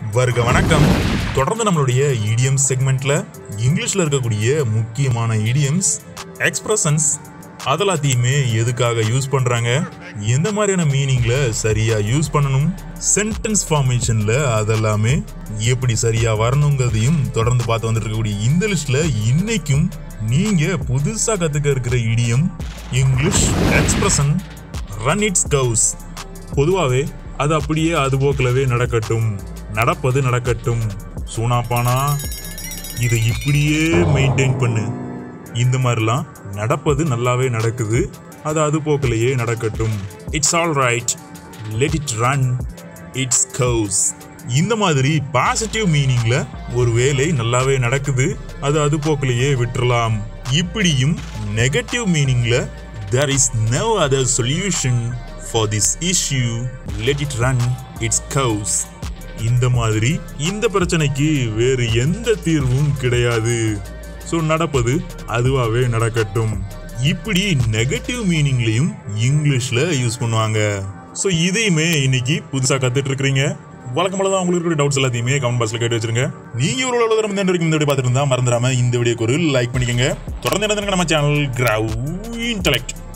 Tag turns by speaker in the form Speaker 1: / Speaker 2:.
Speaker 1: வருக வணக்கம் தொடர்ந்து நம்மளுடைய இடியம்ஸ் செக்மெண்ட்ல இங்கிலீஷ்ல இருக்கக்கூடிய முக்கியமான இடியம்ஸ் எக்ஸ்பிரஷன்ஸ் அதெல்லாத்தையுமே எதுக்காக யூஸ் பண்றாங்க எந்த மாதிரியான மீனிங்ல சரியா யூஸ் பண்ணணும் சென்டென்ஸ் ஃபார்மேஷன்ல அதெல்லாமே எப்படி சரியா வரணுங்கிறதையும் தொடர்ந்து பார்த்து வந்துட்டு இருக்கக்கூடிய இந்த லிஸ்ட்ல இன்னைக்கும் நீங்க புதுசா கத்துக்க இருக்கிற idiom English expression run its course பொதுவாகவே அது அப்படியே அது போக்கிலவே நடக்கட்டும் நடப்பது நடக்கட்டும் சூனாப்பானா இதை இப்படியே மெயின்டைன் பண்ணு இந்த மாதிரிலாம் நடப்பது நல்லாவே நடக்குது அது அது போக்கிலேயே நடக்கட்டும் it's all right let it run its course இந்த மாதிரி பாசிட்டிவ் மீனிங்ல ஒரு வேலை நல்லாவே நடக்குது அது அது போக்கிலேயே விட்டுறலாம் இப்படியும் நெகட்டிவ் மீனிங்ல there is no other solution for this issue let it run its course இந்த மாதிரி இந்த பிரச்சனைக்கு வேறு எந்த தீர்வும் கிடையாது ஸோ நடப்பது அதுவாகவே நடக்கட்டும் இப்படி நெகட்டிவ் மீனிங்லையும் இங்கிலீஷ்ல யூஸ் பண்ணுவாங்க ஸோ இதையுமே இன்னைக்கு புதுசாக கத்துட்டு இருக்கிறீங்க வழக்கம் போல தான் உங்களுக்கு இருக்கிற டவுட்ஸ் எல்லாத்தையுமே கமெண்ட் பாக்ஸ்ல கேட்டு வச்சிருங்க நீங்க ஒரு அளவு தரம் இந்த வரைக்கும் இந்த வீடியோ பார்த்துட்டு இருந்தா மறந்துடாம இந்த வீடியோக்கு ஒரு லைக் பண்ணிக்கோங்க தொடர்ந்து என்ன நம்ம சேனல் கிரவு இன்டலெக்ட்